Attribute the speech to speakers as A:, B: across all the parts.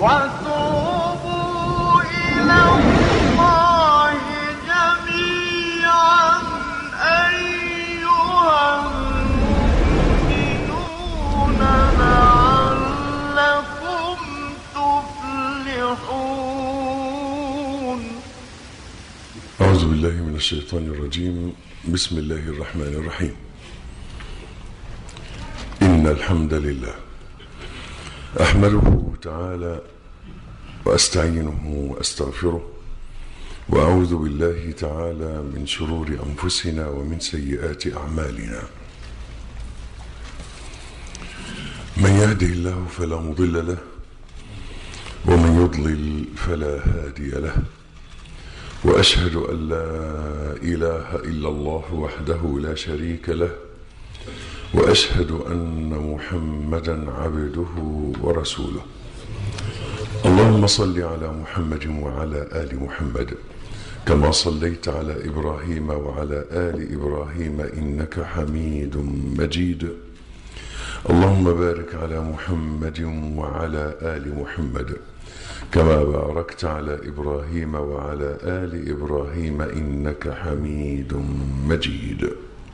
A: وتوبوا إلى الله جميعا أيها المؤمنون لعلكم تفلحون
B: أعوذ بالله من الشيطان الرجيم بسم الله الرحمن الرحيم إن الحمد لله أحمده تعالى وأستعينه وأستغفره وأعوذ بالله تعالى من شرور أنفسنا ومن سيئات أعمالنا من يهده الله فلا مضل له ومن يضلل فلا هادي له واشهد ان لا اله الا الله وحده لا شريك له واشهد ان محمدا عبده ورسوله اللهم صل على محمد وعلى ال محمد كما صليت على ابراهيم وعلى ال ابراهيم انك حميد مجيد اللهم بارك على محمد وعلى ال محمد كما باركت على ابراهيم وعلى ال ابراهيم انك حميد مجيد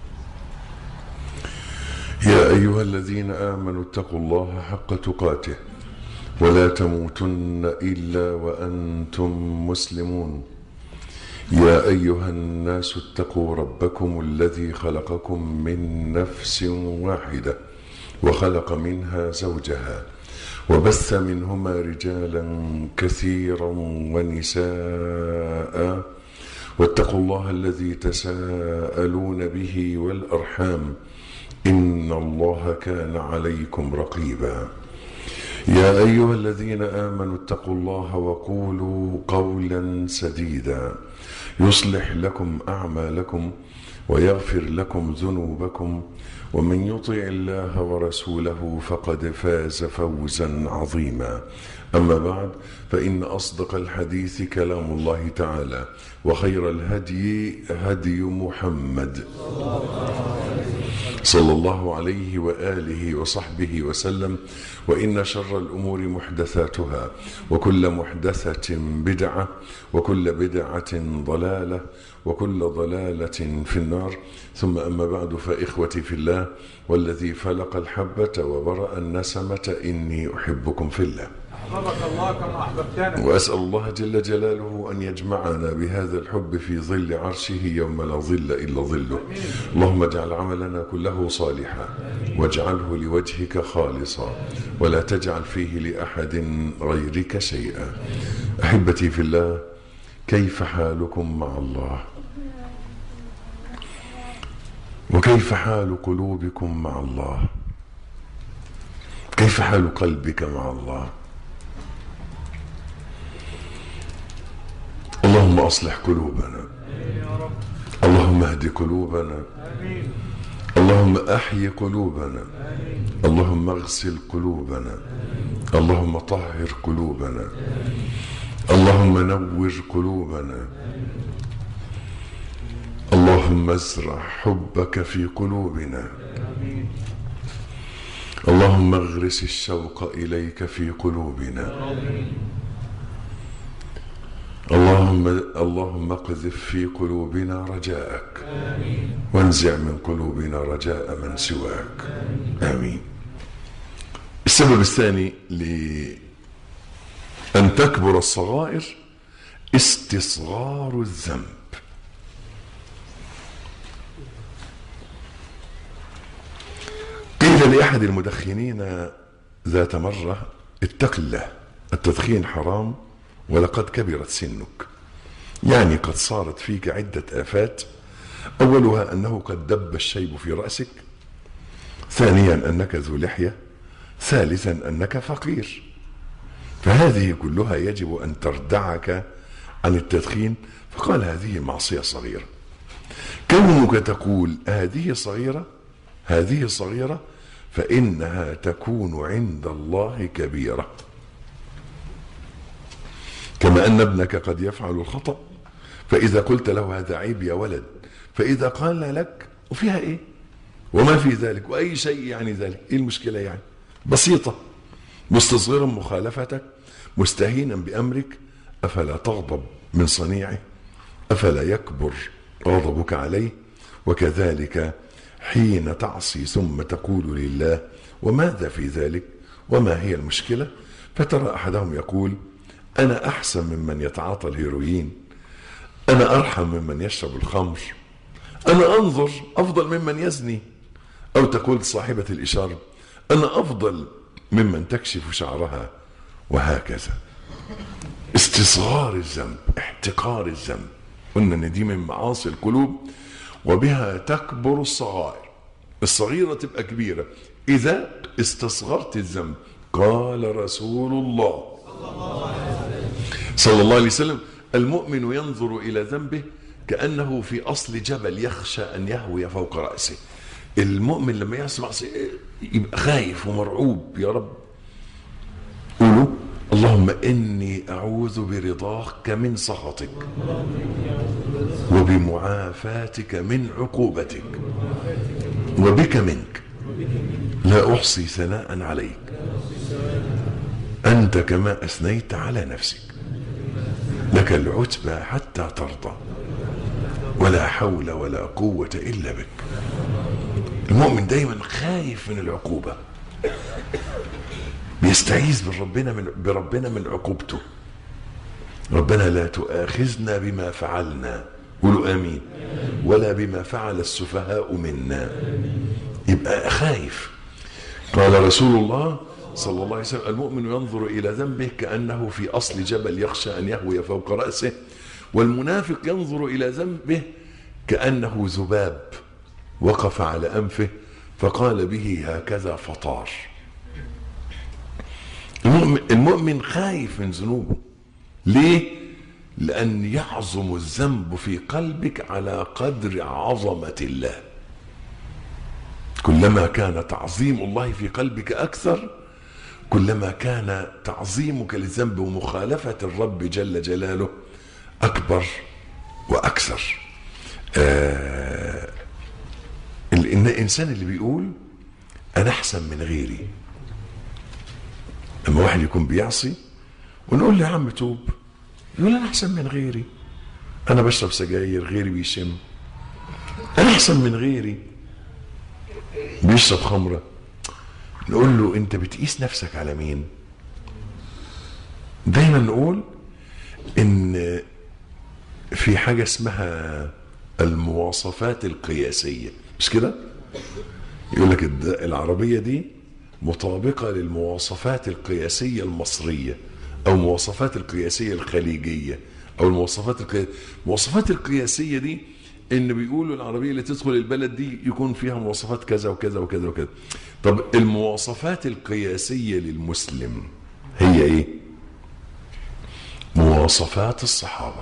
B: يا ايها الذين امنوا اتقوا الله حق تقاته ولا تموتن الا وانتم مسلمون يا ايها الناس اتقوا ربكم الذي خلقكم من نفس واحده وخلق منها زوجها وبث منهما رجالا كثيرا ونساء واتقوا الله الذي تساءلون به والارحام ان الله كان عليكم رقيبا يا ايها الذين امنوا اتقوا الله وقولوا قولا سديدا يصلح لكم اعمالكم ويغفر لكم ذنوبكم ومن يطع الله ورسوله فقد فاز فوزا عظيما اما بعد فان اصدق الحديث كلام الله تعالى وخير الهدي هدي محمد صلى الله عليه واله وصحبه وسلم وان شر الامور محدثاتها وكل محدثه بدعه وكل بدعه ضلاله وكل ضلاله في النار ثم اما بعد فاخوتي في الله والذي فلق الحبه وبرا النسمه اني احبكم في الله
C: أحببك الله كما أحببتنا
B: وأسأل الله جل جلاله أن يجمعنا بهذا الحب في ظل عرشه يوم لا ظل إلا ظله اللهم اجعل عملنا كله صالحا واجعله لوجهك خالصا ولا تجعل فيه لأحد غيرك شيئا أحبتي في الله كيف حالكم مع الله وكيف حال قلوبكم مع الله كيف حال قلبك مع الله اللهم اصلح قلوبنا اللهم اهد قلوبنا اللهم احي قلوبنا اللهم اغسل قلوبنا اللهم طهر قلوبنا اللهم نور قلوبنا اللهم ازرع حبك في قلوبنا اللهم اغرس الشوق اليك في قلوبنا اللهم اللهم اقذف في قلوبنا رجاءك وانزع من قلوبنا رجاء من سواك امين السبب الثاني لان تكبر الصغائر استصغار الذنب قيل لاحد المدخنين ذات مره اتق الله التدخين حرام ولقد كبرت سنك يعني قد صارت فيك عدة آفات أولها أنه قد دب الشيب في رأسك ثانيا أنك ذو لحية ثالثا أنك فقير فهذه كلها يجب أن تردعك عن التدخين فقال هذه معصية صغيرة كونك تقول هذه صغيرة هذه صغيرة فإنها تكون عند الله كبيرة كما أن ابنك قد يفعل الخطأ فإذا قلت له هذا عيب يا ولد فإذا قال لك وفيها إيه وما في ذلك وأي شيء يعني ذلك إيه المشكلة يعني بسيطة مستصغرا مخالفتك مستهينا بأمرك أفلا تغضب من صنيعه أفلا يكبر غضبك عليه وكذلك حين تعصي ثم تقول لله وماذا في ذلك وما هي المشكلة فترى أحدهم يقول أنا أحسن ممن يتعاطى الهيروين أنا أرحم ممن يشرب الخمر أنا أنظر أفضل ممن يزني أو تقول صاحبة الإشارة أنا أفضل ممن تكشف شعرها وهكذا استصغار الذنب احتقار الذنب قلنا ان دي من معاصي القلوب وبها تكبر الصغائر الصغيرة تبقى كبيرة إذا استصغرت الذنب قال رسول الله صلى الله عليه وسلم المؤمن ينظر إلى ذنبه كأنه في أصل جبل يخشى أن يهوي فوق رأسه المؤمن لما يسمع يبقى خايف ومرعوب يا رب قولوا اللهم إني أعوذ برضاك من سخطك وبمعافاتك من عقوبتك وبك منك لا أحصي ثناء عليك أنت كما أثنيت على نفسك لك العتبى حتى ترضى ولا حول ولا قوة إلا بك المؤمن دايما خايف من العقوبة بيستعيذ بربنا من بربنا من عقوبته ربنا لا تؤاخذنا بما فعلنا قولوا امين ولا بما فعل السفهاء منا يبقى خايف قال رسول الله صلى الله عليه وسلم المؤمن ينظر الى ذنبه كانه في اصل جبل يخشى ان يهوي فوق راسه والمنافق ينظر الى ذنبه كانه ذباب وقف على انفه فقال به هكذا فطار المؤمن, المؤمن خايف من ذنوبه ليه لان يعظم الذنب في قلبك على قدر عظمه الله كلما كان تعظيم الله في قلبك اكثر كلما كان تعظيمك للذنب ومخالفه الرب جل جلاله اكبر واكثر آه الانسان اللي بيقول انا احسن من غيري لما واحد يكون بيعصي ونقول له يا عم توب يقول انا احسن من غيري انا بشرب سجاير غيري بيشم انا احسن من غيري بيشرب خمره نقول له انت بتقيس نفسك على مين دايما نقول ان في حاجه اسمها المواصفات القياسيه مش كده يقول لك العربيه دي مطابقه للمواصفات القياسيه المصريه او المواصفات القياسيه الخليجيه او المواصفات القياسية. المواصفات القياسيه دي ان بيقولوا العربيه اللي تدخل البلد دي يكون فيها مواصفات كذا وكذا وكذا وكذا طب المواصفات القياسيه للمسلم هي ايه مواصفات الصحابه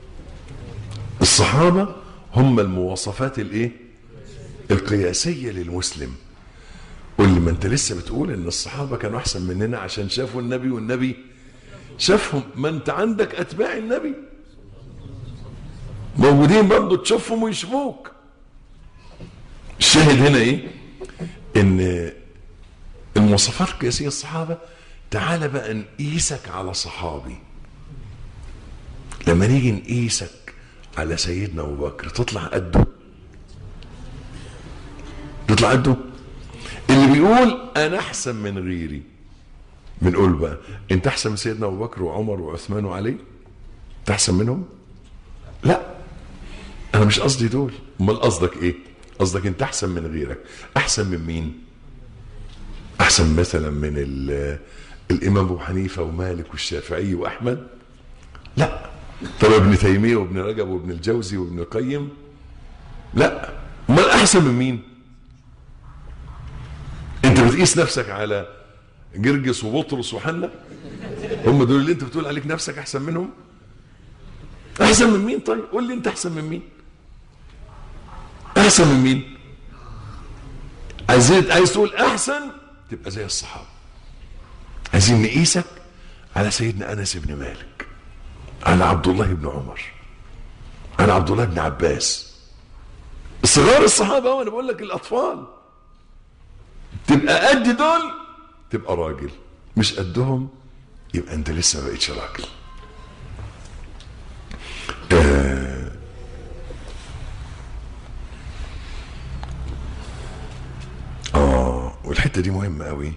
B: الصحابه هم المواصفات الايه القياسيه للمسلم قول لي ما انت لسه بتقول ان الصحابه كانوا احسن مننا عشان شافوا النبي والنبي شافهم ما انت عندك اتباع النبي موجودين برضه تشوفهم ويشوفوك الشاهد هنا ايه ان المواصفات القياسيه الصحابه تعال بقى نقيسك على صحابي لما نيجي نقيسك على سيدنا ابو بكر تطلع قده تطلع قده اللي بيقول انا احسن من غيري بنقول بقى انت احسن من سيدنا ابو بكر وعمر وعثمان وعلي انت احسن منهم لا انا مش قصدي دول امال قصدك ايه قصدك انت احسن من غيرك احسن من مين احسن مثلا من الامام ابو حنيفه ومالك والشافعي واحمد لا طب ابن تيميه وابن رجب وابن الجوزي وابن القيم لا امال احسن من مين انت بتقيس نفسك على جرجس وبطرس وحنا هم دول اللي انت بتقول عليك نفسك احسن منهم احسن من مين طيب قول لي انت احسن من مين احسن من مين عايز عايز تقول احسن تبقى زي الصحابه عايزين نقيسك على سيدنا انس بن مالك على عبد الله بن عمر على عبد الله بن عباس صغار الصحابه وانا بقول لك الاطفال تبقى قد دول تبقى راجل مش قدهم يبقى انت لسه ما بقتش راجل آه اه والحته دي مهمه قوي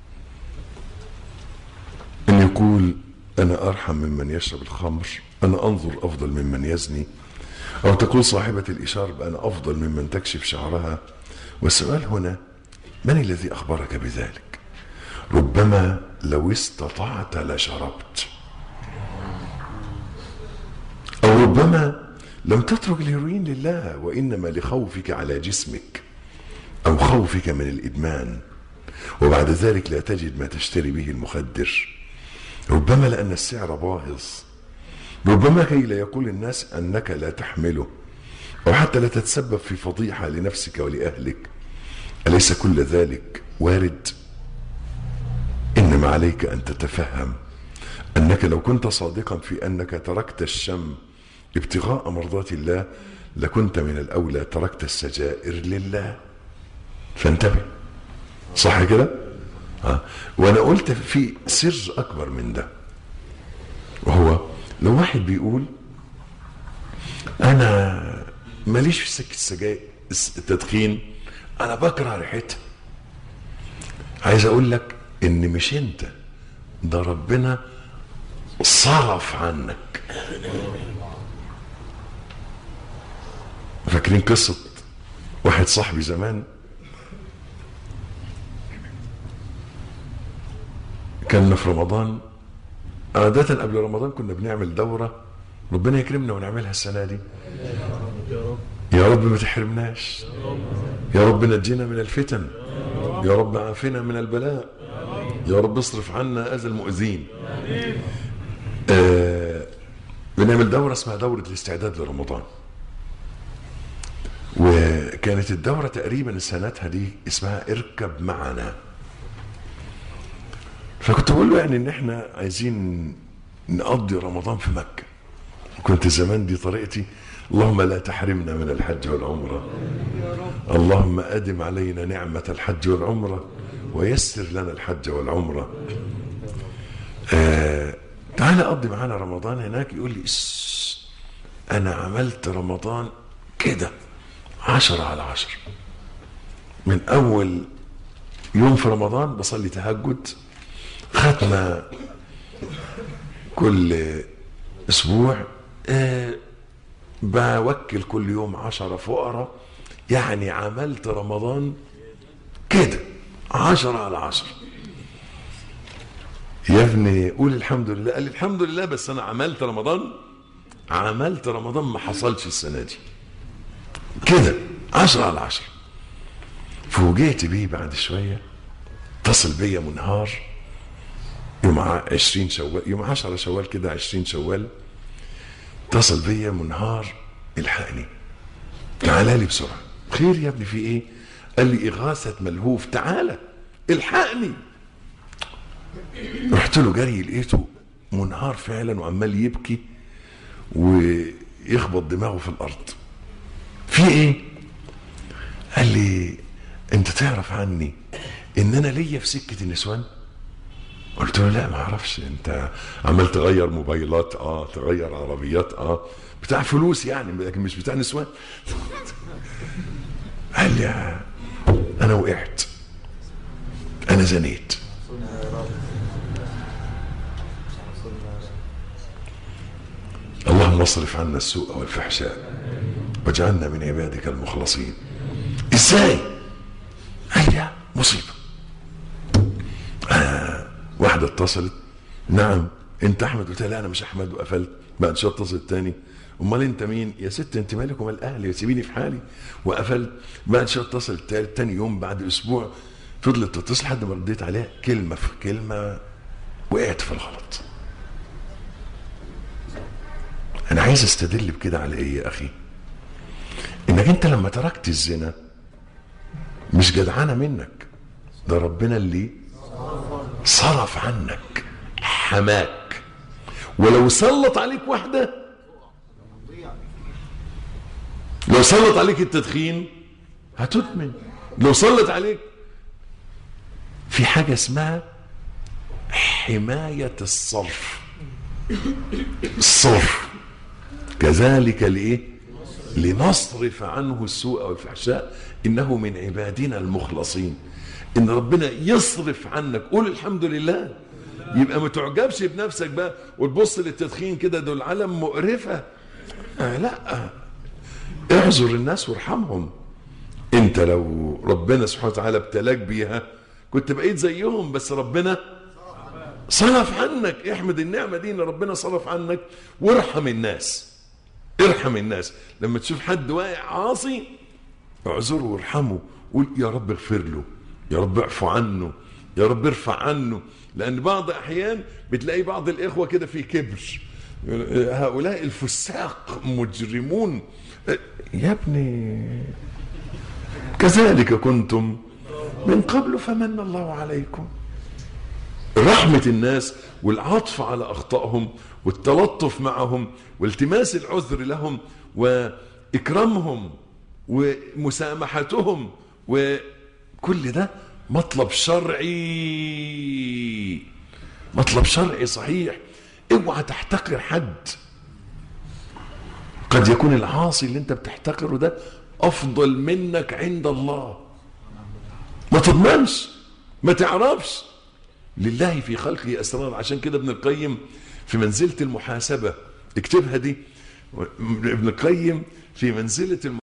B: ان يقول انا ارحم ممن يشرب الخمر انا انظر افضل ممن يزني او تقول صاحبه الاشارب انا افضل ممن تكشف شعرها والسؤال هنا من الذي اخبرك بذلك ربما لو استطعت لشربت او ربما لم تترك الهيروين لله وانما لخوفك على جسمك او خوفك من الادمان وبعد ذلك لا تجد ما تشتري به المخدر ربما لان السعر باهظ ربما كي لا يقول الناس انك لا تحمله او حتى لا تتسبب في فضيحه لنفسك ولاهلك اليس كل ذلك وارد انما عليك ان تتفهم انك لو كنت صادقا في انك تركت الشم ابتغاء مرضات الله لكنت من الاولى تركت السجائر لله فانتبه صح كده آه. وانا قلت في سر اكبر من ده وهو لو واحد بيقول انا ماليش في سكه السجاير التدخين انا بكره ريحتها عايز اقول لك ان مش انت ده ربنا صرف عنك فاكرين قصة واحد صاحبي زمان كان في رمضان عادة قبل رمضان كنا بنعمل دورة ربنا يكرمنا ونعملها السنة دي يا رب ما تحرمناش يا رب نجينا من الفتن يا رب عافنا من البلاء يا رب اصرف عنا اذى المؤذين آه بنعمل دورة اسمها دورة الاستعداد لرمضان وكانت الدورة تقريبا سنتها دي اسمها اركب معنا فكنت بقول له يعني ان احنا عايزين نقضي رمضان في مكة كنت زمان دي طريقتي اللهم لا تحرمنا من الحج والعمرة اللهم أدم علينا نعمة الحج والعمرة ويسر لنا الحج والعمرة آه تعال قضي معانا رمضان هناك يقول لي "إس، أنا عملت رمضان كده عشرة على عشرة من أول يوم في رمضان بصلي تهجد ختمة كل أسبوع آه بوكل كل يوم عشرة فقراء يعني عملت رمضان كده عشرة على عشرة يا ابني قول الحمد لله قال لي الحمد لله بس انا عملت رمضان عملت رمضان ما حصلش السنة دي كده عشرة على عشرة فوجئت بيه بعد شوية اتصل بيا منهار يوم ع- عشرين شوال يوم عشرة شوال كده عشرين شوال اتصل بيا منهار الحقني تعالى لي بسرعة خير يا ابني في ايه قال لي إغاثة ملهوف تعالى الحقني رحت له جري لقيته منهار فعلا وعمال يبكي ويخبط دماغه في الارض في ايه قال لي انت تعرف عني ان انا ليا في سكه النسوان قلت له لا ما اعرفش انت عمال تغير موبايلات اه تغير عربيات اه بتاع فلوس يعني لكن مش بتاع نسوان قال لي آه، انا وقعت انا زنيت اللهم اصرف عنا السوء والفحشاء واجعلنا من عبادك المخلصين ازاي هي مصيبه آه واحده اتصلت نعم انت احمد قلت لها لا انا مش احمد وقفلت بعد شويه اتصلت تاني امال انت مين يا ست انت مالك ومال اهلي سيبيني في حالي وقفلت بعد شويه اتصلت تالت تاني يوم بعد اسبوع فضلت تتصل لحد ما رديت عليها كلمه في كلمه وقعت في الغلط انا عايز استدل بكده على ايه يا اخي انك انت لما تركت الزنا مش جدعانه منك ده ربنا اللي صرف عنك حماك ولو سلط عليك واحده لو سلط عليك التدخين هتدمن لو سلط عليك في حاجه اسمها حماية الصرف الصرف كذلك لإيه لنصرف عنه السوء والفحشاء إنه من عبادنا المخلصين إن ربنا يصرف عنك قول الحمد لله يبقى ما تعجبش بنفسك بقى وتبص للتدخين كده دول علم مقرفة آه لا اعذر الناس وارحمهم انت لو ربنا سبحانه وتعالى ابتلاك بيها كنت بقيت زيهم بس ربنا صرف عنك احمد النعمة دي ان ربنا صرف عنك وارحم الناس ارحم الناس لما تشوف حد واقع عاصي اعذره وارحمه قول يا رب اغفر له يا رب اعفو عنه يا رب ارفع عنه لان بعض احيان بتلاقي بعض الاخوه كده في كبر هؤلاء الفساق مجرمون يا ابني كذلك كنتم من قبل فمن الله عليكم رحمة الناس والعطف على أخطائهم والتلطف معهم والتماس العذر لهم وإكرامهم ومسامحتهم وكل ده مطلب شرعي مطلب شرعي صحيح اوعى تحتقر حد قد يكون العاصي اللي انت بتحتقره ده افضل منك عند الله ما تضمنش ما تعرفش لله في خلقه اسرار عشان كده ابن القيم في منزله المحاسبه اكتبها دي ابن القيم في منزله الم...